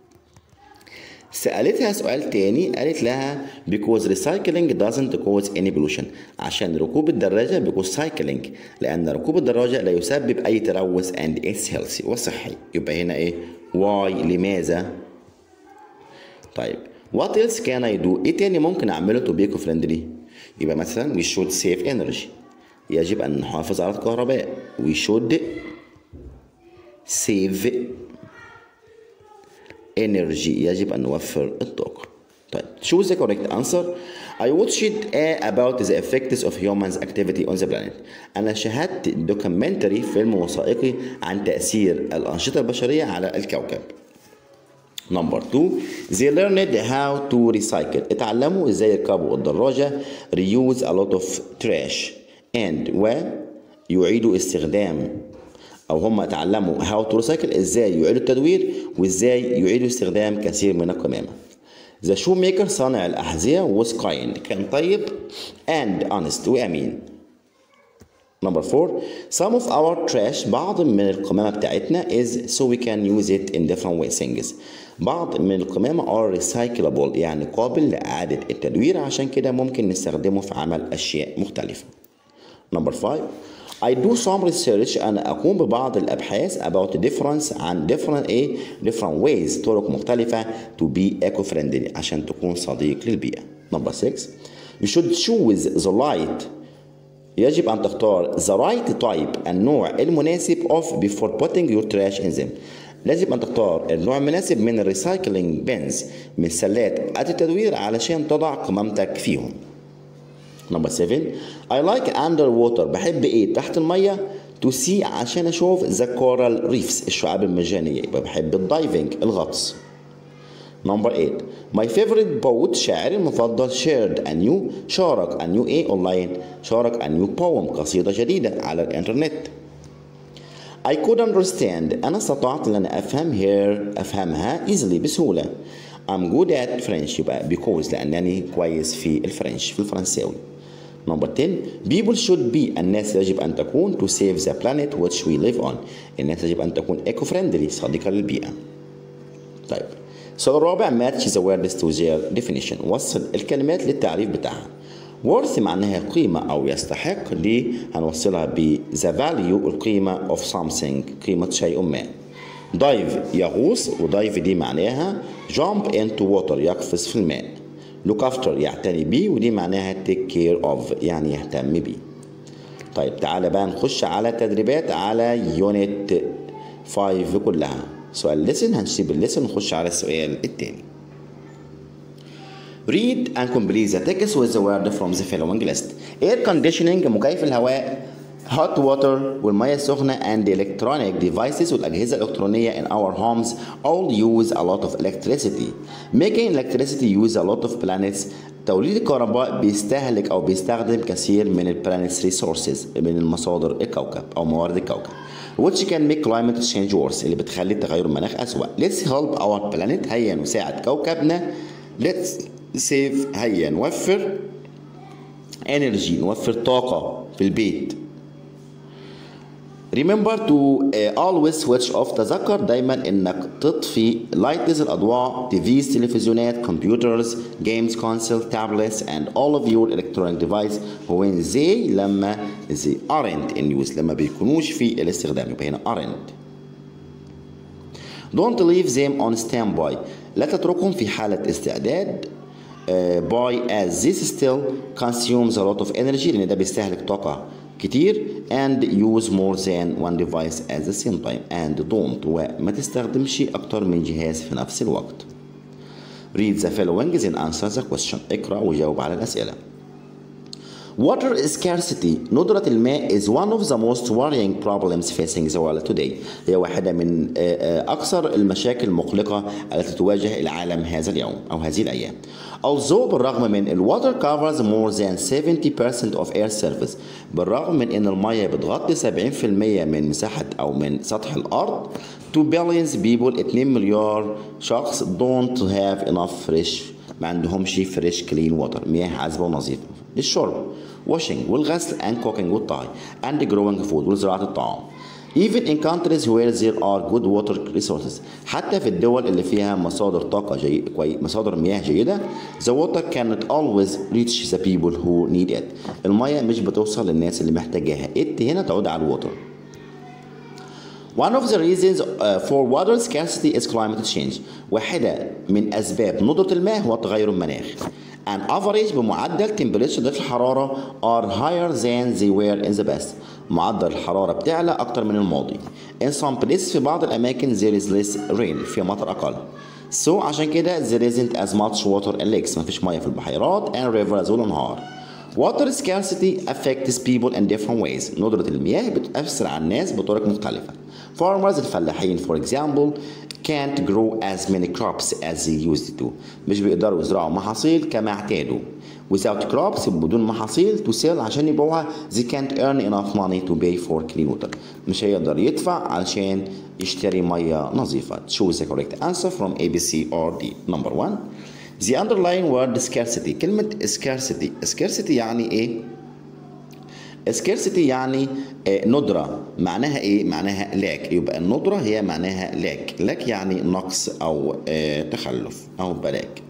سألتها سؤال تاني قالت لها because recycling doesn't cause any pollution عشان ركوب الدراجة because cycling لأن ركوب الدراجة لا يسبب أي تلوث and it's healthy وصحي يبقى هنا إيه why لماذا طيب what else can I do ايه تاني ممكن اعمله to be eco friendly يبقى مثلا we should save energy يجب ان نحافظ على الكهرباء we should save energy يجب ان نوفر الطاقة طيب choose the correct answer I watched uh, about the effects of humans activity on the planet أنا شاهدت دوكيومنتري فيلم وثائقي عن تأثير الأنشطة البشرية على الكوكب نمبر 2 they learned how to recycle اتعلموا ازاي يركبوا الدراجة reuse a lot of trash and ويعيدوا استخدام او هم اتعلموا how to recycle ازاي يعيدوا التدوير وازاي يعيدوا استخدام كثير من القمامة The shoemaker صانع الأحذية was kind كان طيب and honest وأمين Number four, some of our trash بعض من القمامة بتاعتنا is so we can use it in different ways things. بعض من القمامة are recyclable يعني قابل لإعادة التدوير عشان كده ممكن نستخدمه في عمل أشياء مختلفة. Number five, I do some research أنا أقوم ببعض الأبحاث about the difference عن different إيه different ways طرق مختلفة to be eco-friendly عشان تكون صديق للبيئة. Number six, you should choose the light يجب أن تختار the right type النوع المناسب of before putting your trash in them لازم أن تختار النوع المناسب من الريسايكلينج بينز من سلات التدوير علشان تضع قمامتك فيهم نمبر 7 I like underwater بحب ايه تحت المية to see عشان اشوف the coral reefs الشعاب المرجانية يبقى بحب الدايفنج الغطس نمبر 8 My favorite poet شاعري المفضل shared a new شارك a new ايه اونلاين شارك a new poem قصيدة جديدة على الانترنت I could understand أنا استطعت أن أنا أفهم her أفهمها easily بسهولة I'm good at French يبقى because لأنني كويس في الفرنش في الفرنساوي Number 10 People should be الناس يجب أن تكون to save the planet which we live on الناس يجب أن تكون eco-friendly صديقة للبيئة طيب السؤال الرابع match the words to their definition وصل الكلمات للتعريف بتاعها worth معناها قيمة أو يستحق دي هنوصلها ب the value القيمة of something قيمة شيء ما dive يغوص ودايف دي معناها jump into water يقفز في الماء look after يعتني بيه ودي معناها take care of يعني يهتم بيه طيب تعالى بقى نخش على تدريبات على يونت 5 كلها سؤال لسن هنسيب اللسن ونخش على السؤال التاني Read and complete the text with the word from the following list. Air conditioning مكيف الهواء hot water والمياه السخنة and electronic devices والأجهزة الإلكترونية in our homes all use a lot of electricity. Making electricity use a lot of planets توليد الكهرباء بيستهلك أو بيستخدم كثير من البلانتس resources من المصادر الكوكب أو موارد الكوكب. which can make climate change worse اللي بتخلي تغير المناخ أسوأ. Let's help our planet هيا نساعد كوكبنا. Let's save هيا نوفر energy نوفر طاقة في البيت. Remember to uh, always switch off تذكر دايما انك تطفي لايتز الاضواء تيفيز تلفزيونات كمبيوترز جيمز كونسول tablets and all of your electronic device when they لما they aren't in use لما بيكونوش في الاستخدام يبقى هنا aren't Don't leave them on standby لا تتركهم في حالة استعداد uh, by as this still consumes a lot of energy لأن ده بيستهلك طاقة كتير and use more than one device at the same time and don't وما تستخدمش أكتر من جهاز في نفس الوقت read the following then answer the question اقرأ وجاوب على الأسئلة Water scarcity ندرة الماء is one of the most worrying problems facing the world today هي واحدة من أكثر المشاكل المقلقة التي تواجه العالم هذا اليوم أو هذه الأيام although بالرغم من ال water covers more than 70% of air surface بالرغم من أن المية بتغطي 70% من مساحة أو من سطح الأرض 2 billions people 2 مليار شخص don't have enough fresh ما عندهمش فريش كلين ووتر مياه عذبة ونظيفة للشرب washing والغسل and cooking والطهي and growing food وزراعة الطعام even in countries where there are good water resources حتى في الدول اللي فيها مصادر طاقة جي... كوي... مصادر مياه جيدة the water cannot always reach the people who need it المياه مش بتوصل للناس اللي محتاجاها it هنا تعود على الوتر One of the reasons uh, for water scarcity is climate change. واحدة من أسباب ندرة الماء هو تغير المناخ. An average بمعدل temperature درجة الحرارة are higher than they were in the past. معدل الحرارة بتعلى أكتر من الماضي. In some places في بعض الأماكن there is less rain في مطر أقل. So عشان كده there isn't as much water in lakes مفيش مياه في البحيرات and rivers والأنهار. Water scarcity affects people in different ways. ندرة المياه بتأثر على الناس بطرق مختلفة. Farmers الفلاحين for example can't grow as many crops as they used to. مش بيقدروا يزرعوا محاصيل كما اعتادوا. Without crops بدون محاصيل to sell عشان يبيعوها they can't earn enough money to pay for clean water. مش هيقدر يدفع علشان يشتري مية نظيفة. Choose the correct answer from A, B, C or D. Number one. The underlying word scarcity كلمة scarcity scarcity يعني ايه؟ scarcity يعني ندرة معناها ايه؟ معناها لاك يبقى الندرة هي معناها لاك لاك يعني نقص او تخلف او بلاك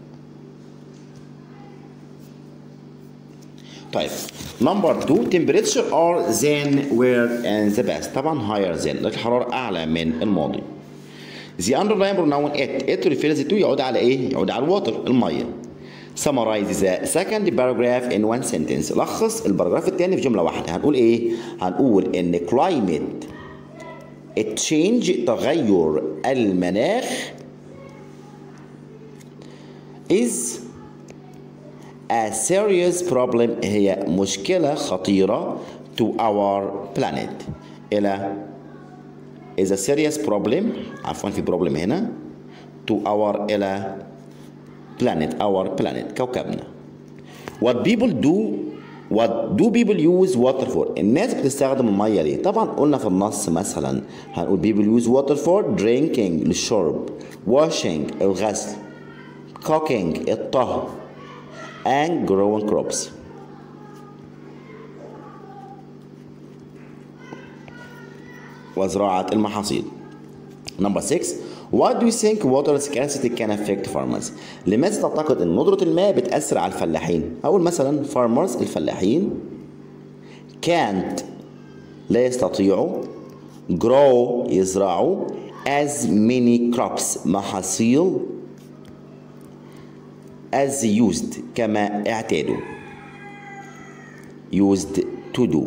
طيب نمبر 2 temperature are than were in the past طبعا higher than درجة الحرارة أعلى من الماضي The underlying pronoun it it refers to يعود على ايه؟ يعود على الوتر المية summarize the second paragraph in one sentence لخص البراجراف الثاني في جملة واحدة هنقول ايه؟ هنقول ان climate change تغير المناخ is a serious problem هي مشكلة خطيرة to our planet إلى is a serious problem عفوا في problem هنا to our إلى planet our planet كوكبنا what people do what do people use water for الناس بتستخدم المية ليه طبعا قلنا في النص مثلا هنقول people use water for drinking للشرب washing الغسل cooking الطهي and growing crops وزراعة المحاصيل Number 6 What do you think water scarcity can affect farmers؟ لماذا تعتقد أن ندرة الماء بتأثر على الفلاحين؟ أقول مثلا farmers الفلاحين can't لا يستطيعوا grow يزرعوا as many crops محاصيل as used كما اعتادوا used to do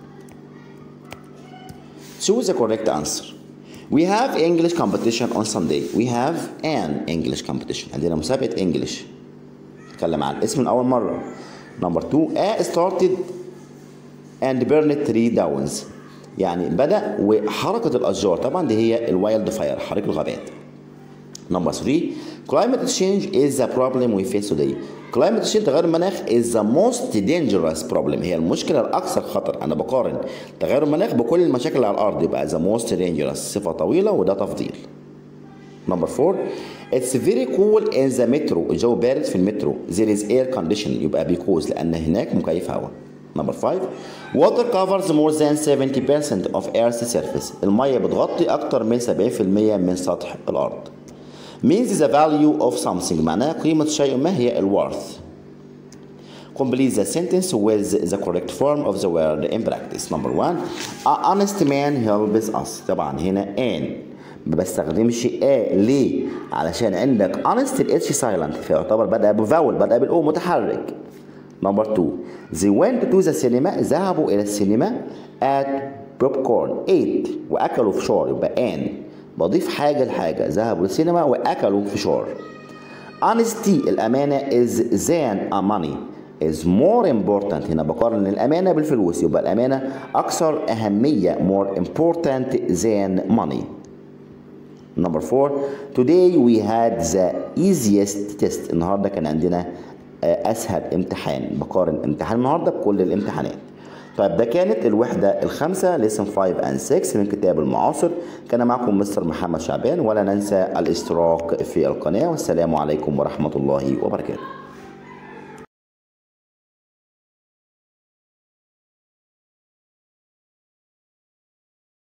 choose the correct answer we have English competition on Sunday we have an English competition عندنا مسابقة English بتكلم عن الاسم من اول مره نمبر 2 a started and burned tree downs يعني بدا وحركه الاشجار طبعا دي هي الوايلد فاير حريق الغابات نمبر 3 climate change is a problem we face today climate change تغير المناخ is the most dangerous problem هي المشكله الاكثر خطر انا بقارن تغير المناخ بكل المشاكل اللي على الارض يبقى the most dangerous صفه طويله وده تفضيل نمبر 4 It's very cool in the metro الجو بارد في المترو there is air condition يبقى بيكوز لأن هناك مكيف هواء نمبر 5 Water covers more than 70% of Earth's surface المية بتغطي أكتر من 70% من سطح الأرض means the value of something معناها قيمة شيء ما هي الworth Complete the sentence with the correct form of the word in practice. Number one, a honest man helps us. طبعا هنا an ما بستخدمش a ليه؟ علشان عندك honest الاتش سايلنت فيعتبر بدأ بفاول بدأ بالاو متحرك. Number two, they went to the cinema ذهبوا إلى السينما at popcorn ate وأكلوا فشار يبقى an بضيف حاجة لحاجة ذهبوا للسينما وأكلوا فشار. honesty الأمانة is than a money is more important هنا بقارن الأمانة بالفلوس يبقى الأمانة أكثر أهمية more important than money Number four, today we had the easiest test. النهارده كان عندنا أسهل امتحان بقارن امتحان النهارده بكل الامتحانات. طيب ده كانت الوحدة الخامسة lesson 5 and 6 من كتاب المعاصر كان معكم مستر محمد شعبان ولا ننسى الاشتراك في القناة والسلام عليكم ورحمة الله وبركاته